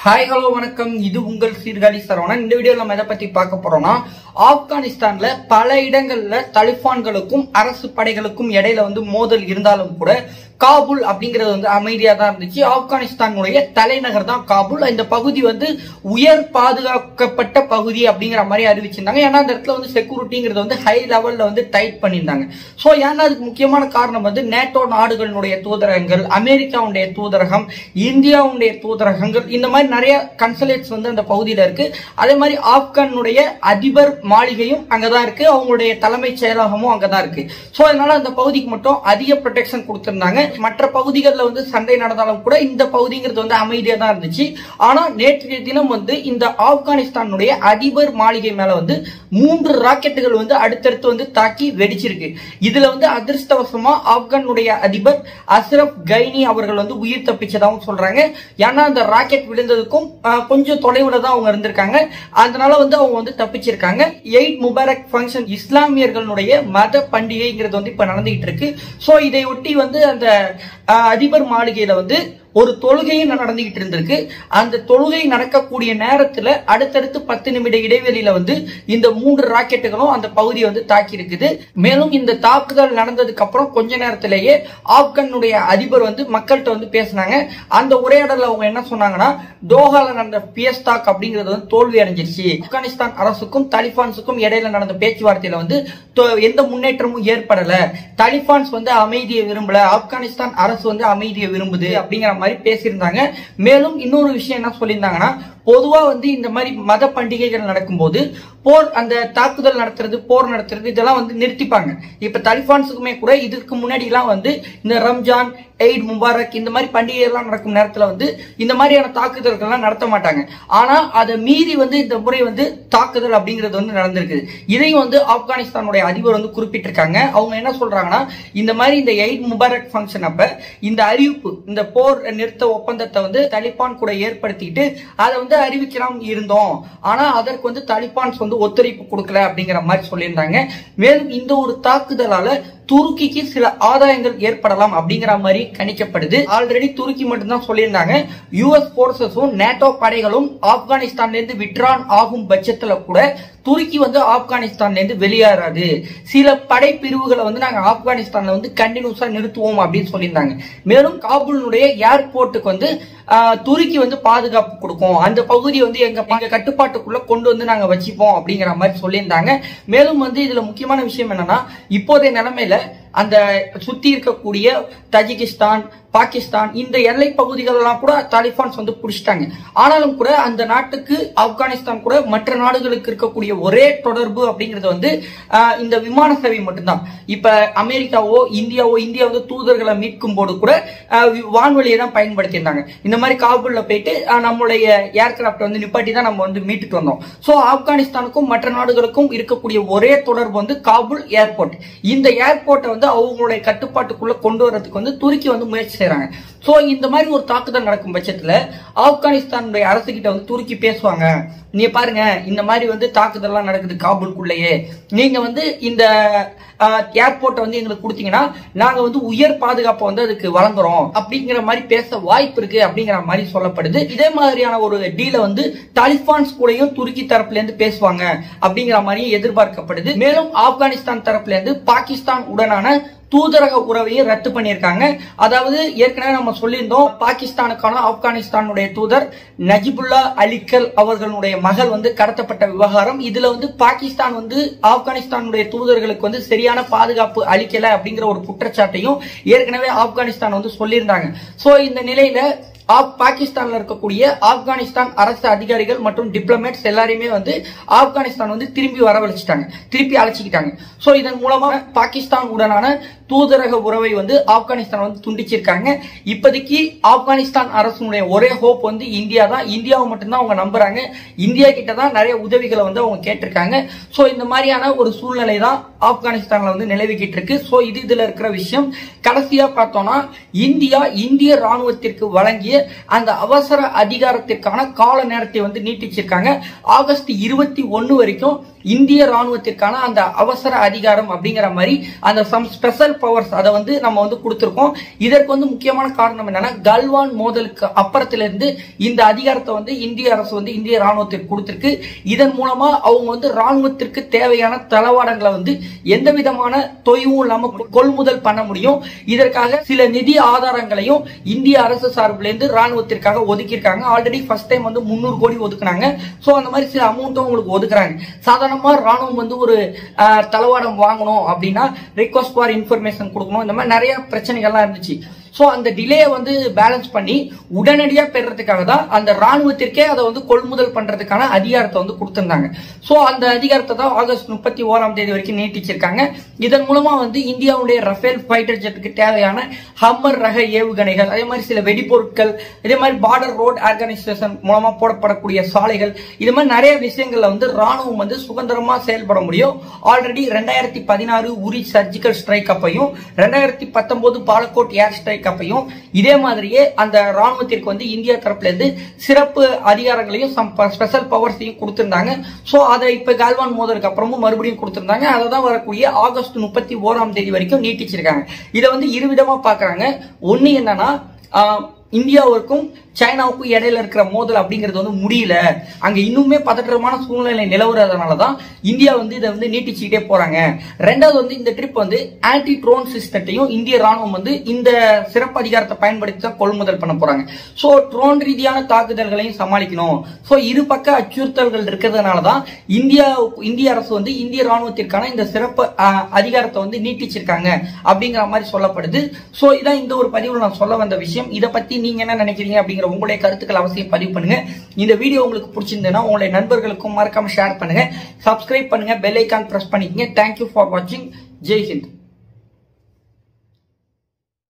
hi hello வணக்கம் இது உங்கள் சீர்காழி சரவணன் இந்த வீடியோல நம்ம எதை பத்தி பார்க்க போறோம்னா ஆப்கானிஸ்தான்ல பல இடங்கள்ல தலிபான்களுக்கும் அரசு படைகளுக்கும் இடையில வந்து மோதல் இருந்தாலும் கூட காபூல் அப்படிங்கிறது வந்து அமைதியா தான் இருந்துச்சு ஆப்கானிஸ்தானுடைய தலைநகர் தான் காபூல் இந்த பகுதி வந்து உயர் பாதுகாக்கப்பட்ட பகுதி அப்படிங்கிற மாதிரி அறிவிச்சிருந்தாங்க ஏன்னா அந்த இடத்துல வந்து செக்யூரிட்டிங்கிறது வந்து ஹை லெவல்ல வந்து டைட் பண்ணியிருந்தாங்க ஸோ ஏன்னா அதுக்கு முக்கியமான காரணம் வந்து நேட்டோ நாடுகளுடைய தூதரகங்கள் அமெரிக்காவுடைய தூதரகம் இந்தியாவுடைய தூதரகங்கள் இந்த மாதிரி நிறைய கன்சலேட்ஸ் வந்து அந்த பகுதியில இருக்கு அதே மாதிரி ஆப்கானுடைய அதிபர் மாளிகையும் அங்கதான் இருக்கு அவங்களுடைய தலைமைச் செயலகமும் அங்கதான் இருக்கு ஸோ அதனால அந்த பகுதிக்கு மட்டும் அதிக ப்ரொடெக்ஷன் கொடுத்திருந்தாங்க மற்ற பகுதிகளில் வந்து சண்டை நடந்தாலும் கூட இந்த பகுதிங்கிறது வந்து அமைதியா தான் இருந்துச்சு ஆனா நேற்றைய தினம் வந்து இந்த ஆப்கானிஸ்தானுடைய அதிபர் மாளிகை மேல வந்து மூன்று ராக்கெட்டுகள் வந்து அடுத்தடுத்து வந்து தாக்கி வெடிச்சிருக்கு இதுல வந்து அதிர்ஷ்டவசமா ஆப்கானுடைய அதிபர் அஸ்ரப் கைனி அவர்கள் வந்து உயிர் தப்பிச்சதாகவும் சொல்றாங்க ஏன்னா அந்த ராக்கெட் விழுந்ததுக்கும் ஆஹ், கொஞ்சம் தொலைவுல தான் அவங்க இருந்திருக்காங்க அதனால வந்து அவங்க வந்து தப்பிச்சிருக்காங்க எயிட் முபாரக் ஃபங்க்ஷன் இஸ்லாமியர்களுடைய மத பண்டிகைங்கிறது வந்து இப்ப நடந்துகிட்டு இருக்கு சோ இதை ஒட்டி வந்து அந்த ஆஹ், அதிபர் மாளிகையில வந்து ஒரு தொழுகையும் நடந்துகிட்டு இருந்திருக்கு அந்த தொழுகை நடக்கக்கூடிய நேரத்துல அடுத்தடுத்து பத்து நிமிட இடைவெளியில வந்து இந்த மூன்று ராக்கெட்டுகளும் அந்த பகுதியை வந்து தாக்கி இருக்குது மேலும் இந்த தாக்குதல் நடந்ததுக்கு அப்புறம் கொஞ்ச நேரத்திலேயே ஆப்கானுடைய அதிபர் வந்து மக்கள்கிட்ட வந்து பேசினாங்க அந்த உரையாடல அவங்க என்ன சொன்னாங்கன்னா தோஹால நடந்த பியஸ்தாக் அப்படிங்கிறது வந்து தோல்வி அடைஞ்சிருச்சு ஆப்கானிஸ்தான் அரசுக்கும் தாலிபான்ஸுக்கும் இடையில நடந்த பேச்சுவார்த்தையில வந்து தொ- எந்த முன்னேற்றமும் ஏற்படல தாலிபான்ஸ் வந்து அமைதியை விரும்பல ஆப்கானிஸ்தான் அரசு வந்து அமைதியை விரும்புது அப்படிங்கிற மாதிரி பேசியிருந்தாங்க மேலும் இன்னொரு விஷயம் என்ன சொல்லியிருந்தாங்கன்னா பொதுவா வந்து இந்த மாதிரி மத பண்டிகைகள் நடக்கும்போது போர் அந்த தாக்குதல் நடத்துறது போர் நடத்துறது இதெல்லாம் வந்து நிறுத்திப்பாங்க இப்ப தலிபான்ஸுக்குமே கூட இதுக்கு முன்னாடி எல்லாம் வந்து இந்த ரம்ஜான் எய்ட் முபாரக் இந்த மாதிரி பண்டிகை எல்லாம் நடக்கும் நேரத்துல வந்து இந்த மாதிரியான தாக்குதல்கள் எல்லாம் நடத்த மாட்டாங்க ஆனா அதை மீறி வந்து இந்த முறை வந்து தாக்குதல் அப்படிங்கிறது வந்து நடந்திருக்குது இதையும் வந்து ஆப்கானிஸ்தானுடைய அதிபர் வந்து குறிப்பிட்டிருக்காங்க அவங்க என்ன சொல்றாங்கன்னா இந்த மாதிரி இந்த எய்ட் முபாரக் ஃபங்க்ஷன் அப்ப இந்த அறிவிப்பு இந்த போர் நிறுத்த ஒப்பந்தத்தை வந்து தலிபான் கூட ஏற்படுத்திட்டு அதை வந்து அறிவிக்கலாம் இருந்தோம் ஆனா அதற்கு வந்து தலிபான்ஸ் வந்து ஒத்துழைப்பு கொடுக்கல அப்படிங்கிற மாதிரி சொல்லியிருந்தாங்க மேலும் இந்த ஒரு தாக்குதலால துருக்கிக்கு சில ஆதாயங்கள் ஏற்படலாம் அப்படிங்கிற மாதிரி கணிக்கப்படுது ஆல்ரெடி துருக்கி மட்டும்தான் சொல்லியிருந்தாங்க யுஎஸ் போர்சஸும் நேட்டோ படைகளும் ஆப்கானிஸ்தான்ல இருந்து விட்ரான் ஆகும் பட்சத்துல கூட துருக்கி வந்து ஆப்கானிஸ்தான்ல இருந்து வெளியேறாது சில படை பிரிவுகளை வந்து நாங்க ஆப்கானிஸ்தான்ல வந்து கண்டினியூஸா நிறுத்துவோம் அப்படின்னு சொல்லியிருந்தாங்க மேலும் காபூலுடைய ஏர்போர்ட்டுக்கு வந்து ஆஹ், துருக்கி வந்து பாதுகாப்பு கொடுக்கும் அந்த பகுதியை வந்து எங்க எங்க கட்டுப்பாட்டுக்குள்ள கொண்டு வந்து நாங்க வச்சுப்போம் அப்படிங்கிற மாதிரி சொல்லியிருந்தாங்க மேலும் வந்து இதுல முக்கியமான விஷயம் என்னன்னா இப்போதைய நிலைமையில அந்த சுத்தி இருக்கக்கூடிய தஜிகிஸ்தான் பாகிஸ்தான் இந்த எல்லை பகுதிகள் எல்லாம் கூட தாலிபான்ஸ் வந்து பிடிச்சிட்டாங்க ஆனாலும் கூட அந்த நாட்டுக்கு ஆப்கானிஸ்தான் கூட மற்ற நாடுகளுக்கு இருக்கக்கூடிய ஒரே தொடர்பு அப்படிங்கிறது வந்து ஆஹ், இந்த விமான சேவை மட்டும்தான் இப்ப அமெரிக்காவோ இந்தியாவோ இந்தியா வந்து தூதர்களை மீட்கும் போது கூட ஆஹ், வி- வான்வழியை தான் பயன்படுத்தியிருந்தாங்க இந்த மாதிரி காபூல்ல போயிட்டு ஆஹ், நம்மளுடைய ஏர்கிராஃப்ட் வந்து நிப்பாட்டி தான் நம்ம வந்து மீட்டுட்டு வந்தோம் சோ ஆப்கானிஸ்தானுக்கும் மற்ற நாடுகளுக்கும் இருக்கக்கூடிய ஒரே தொடர்பு வந்து காபூல் ஏர்போர்ட் இந்த ஏர்போர்ட்டை வந்து அவங்களுடைய கட்டுப்பாட்டுக்குள்ள கொண்டு வரதுக்கு வந்து துருக்கி வந்து முயற்சி செய்றாங்க சோ இந்த மாதிரி ஒரு தாக்குதல் நடக்கும் பட்சத்துல ஆப்கானிஸ்தானுடைய அரசு கிட்ட வந்து துருக்கி பேசுவாங்க நீ பாருங்க இந்த மாதிரி வந்து தாக்குதல்லாம் நடக்குது காபூலுக்குள்ளேயே நீங்க வந்து இந்த ஏர்போர்ட்டை வந்து எங்களுக்கு கொடுத்தீங்கன்னா நாங்க வந்து உயர் பாதுகாப்பை வந்து அதுக்கு வழங்குறோம் அப்படிங்கிற மாதிரி பேச வாய்ப்பு இருக்கு அப்படிங்கிற மாதிரி சொல்லப்படுது இதே மாதிரியான ஒரு டீலை வந்து தாலிபான்ஸ் கூடயும் துருக்கி தரப்புல இருந்து பேசுவாங்க அப்படிங்கிற மாதிரியும் எதிர்பார்க்கப்படுது மேலும் ஆப்கானிஸ்தான் தரப்புல இருந்து பாகிஸ்தான் உடனான தூதரக உறவையும் ரத்து பண்ணியிருக்காங்க அதாவது ஏற்கனவே நம்ம சொல்லியிருந்தோம் பாகிஸ்தானுக்கான ஆப்கானிஸ்தானுடைய தூதர் நஜிபுல்லா அலிக்கல் அவர்களுடைய மகள் வந்து கடத்தப்பட்ட விவகாரம் இதுல வந்து பாகிஸ்தான் வந்து ஆப்கானிஸ்தானுடைய தூதர்களுக்கு வந்து சரியான பாதுகாப்பு அளிக்கல அப்படிங்கிற ஒரு குற்றச்சாட்டையும் ஏற்கனவே ஆப்கானிஸ்தான் வந்து சொல்லியிருந்தாங்க சோ இந்த நிலையில ஆப் பாகிஸ்தான்ல இருக்கக்கூடிய ஆப்கானிஸ்தான் அரசு அதிகாரிகள் மற்றும் டிப்ளமேட்ஸ் எல்லாரையுமே வந்து ஆப்கானிஸ்தான் வந்து திரும்பி வரவழைச்சிட்டாங்க திருப்பி அழைச்சிக்கிட்டாங்க சோ இதன் மூலமா பாகிஸ்தான் உடனான தூதரக உறவை வந்து ஆப்கானிஸ்தான் வந்து துண்டிச்சிருக்காங்க இப்போதைக்கு ஆப்கானிஸ்தான் அரசுடைய ஒரே ஹோப் வந்து இந்தியா தான் இந்தியாவை மட்டும்தான் அவங்க நம்புறாங்க இந்தியா கிட்ட தான் நிறைய உதவிகளை வந்து அவங்க கேட்டிருக்காங்க சோ இந்த மாதிரியான ஒரு சூழ்நிலை தான் ஆப்கானிஸ்தான்ல வந்து நிலவிக்கிட்டு இருக்கு சோ இது இதுல இருக்கிற விஷயம் கடைசியா பார்த்தோம்னா இந்தியா இந்திய ராணுவத்திற்கு வழங்கிய அந்த அவசர அதிகாரத்திற்கான கால நேரத்தை வந்து நீட்டிச்சிருக்காங்க ஆகஸ்ட் இருபத்தி ஒன்னு வரைக்கும் இந்திய ராணுவத்திற்கான அந்த அவசர அதிகாரம் அப்படிங்கிற மாதிரி அந்த சம் ஸ்பெஷல் பவர்ஸ் அதை வந்து நம்ம வந்து கொடுத்திருக்கோம் இதற்கு வந்து முக்கியமான காரணம் என்னன்னா கல்வான் மோதலுக்கு அப்புறத்திலிருந்து இந்த அதிகாரத்தை வந்து இந்திய அரசு வந்து இந்திய ராணுவத்திற்கு கொடுத்திருக்கு இதன் மூலமா அவங்க வந்து ராணுவத்திற்கு தேவையான தளவாடங்களை வந்து எந்த விதமான தொய்வும் இல்லாம கொள்முதல் பண்ண முடியும் இதற்காக சில நிதி ஆதாரங்களையும் இந்திய அரசு சார்பிலிருந்து ராணுவத்திற்காக ஒதுக்கியிருக்காங்க ஆல்ரெடி ஃபர்ஸ்ட் டைம் வந்து முந்நூறு கோடி ஒதுக்குனாங்க சோ அந்த மாதிரி சில அமௌண்ட்டும் உங்களுக்கு ஒதுக்குறாங்க சாதாரணமா ராணுவம் வந்து ஒரு ஆஹ், தளவாடம் வாங்கணும் அப்படின்னா ரிக்வஸ்ட் ஃபார் இன்ஃபர்மேஷன் கொடுக்கணும் இந்த மாதிரி நிறைய பிரச்சனைகள்லாம் இருந்துச்சு சோ அந்த டிலே வந்து பேலன்ஸ் பண்ணி உடனடியா பெறறதுக்காக தான் அந்த ராணுவத்திற்கே அதை வந்து கொள்முதல் பண்றதுக்கான அதிகாரத்தை வந்து கொடுத்திருந்தாங்க சோ அந்த அதிகாரத்தை தான் ஆகஸ்ட் முப்பத்தி ஓராம் தேதி வரைக்கும் நீட்டிச்சிருக்காங்க இதன் மூலமா வந்து இந்தியாவுடைய ரஃபேல் ஃபைட்டர் ஜெட்டுக்கு தேவையான ஹம்மர் ரக ஏவுகணைகள் அதே மாதிரி சில வெடிபொருட்கள் இதே மாதிரி பார்டர் ரோட் ஆர்கனைசேஷன் மூலமா போடப்படக்கூடிய சாலைகள் இது மாதிரி நிறைய விஷயங்கள்ல வந்து ராணுவம் வந்து சுதந்திரமா செயல்பட முடியும் ஆல்ரெடி ரெண்டாயிரத்தி பதினாறு உரி சர்ஜிக்கல் ஸ்ட்ரைக் அப்பையும் ரெண்டாயிரத்தி பத்தொன்பது பாலக்கோட் ஏர் ஸ்ட்ரைக் அப்பையும் இதே மாதிரியே அந்த ராணுவத்திற்கு வந்து இந்தியா தரப்புல இருந்து சிறப்பு அதிகாரங்களையும் ஸ்பெஷல் பவர்ஸையும் கொடுத்திருந்தாங்க சோ அதை இப்ப கால்வான் மோதலுக்கு அப்புறமும் மறுபடியும் கொடுத்திருந்தாங்க அதை தான் வரக்கூடிய ஆகஸ்ட் முப்பத்தி ஓராம் தேதி வரைக்கும் நீட்டிச்சிருக்காங்க இதை வந்து இருவிதமா பாக்குறாங்க ஒண்ணு என்னன்னா ஆஹ், இந்தியாவுக்கும் சைனாவுக்கும் இடையில இருக்கிற மோதல் அப்படிங்கிறது வந்து முடியல அங்க இன்னுமே பதற்றமான சூழ்நிலை நிலவுறதுனால தான் இந்தியா வந்து இதை வந்து நீட்டிச்சுக்கிட்டே போறாங்க ரெண்டாவது வந்து இந்த ட்ரிப் வந்து ஆன்டி ட்ரோன் சிஸ்டத்தையும் இந்திய ராணுவம் வந்து இந்த சிறப்பு அதிகாரத்தை பயன்படுத்தி தான் கொள்முதல் பண்ண போறாங்க சோ ட்ரோன் ரீதியான தாக்குதல்களையும் சமாளிக்கணும் சோ இரு பக்க அச்சுறுத்தல்கள் இருக்கிறதுனால தான் இந்தியா இந்திய அரசு வந்து இந்திய ராணுவத்திற்கான இந்த சிறப்பு அஹ், அதிகாரத்தை வந்து நீட்டிச்சிருக்காங்க அப்படிங்கிற மாதிரி சொல்லப்படுது சோ இதான் இந்த ஒரு பதிவுல நான் சொல்ல வந்த விஷயம் இதை பத்தி நீங்க என்ன நினைக்கிறீங்க அப்படிங்கிற உங்களுடைய கருத்துக்கள் அவசியம் பதிவு பண்ணுங்க இந்த வீடியோ உங்களுக்கு பிடிச்சிருந்ததுன்னா உங்களுடைய நண்பர்களுக்கும் மறக்காம ஷேர் பண்ணுங்க சப்ஸ்கிரைப் பண்ணுங்க பெல் ஐக்கான் பிரஸ் பண்ணிக்கங்க தேங்க்யூ ஃபார் வாட்சிங் ஜெய் ஹிந்த்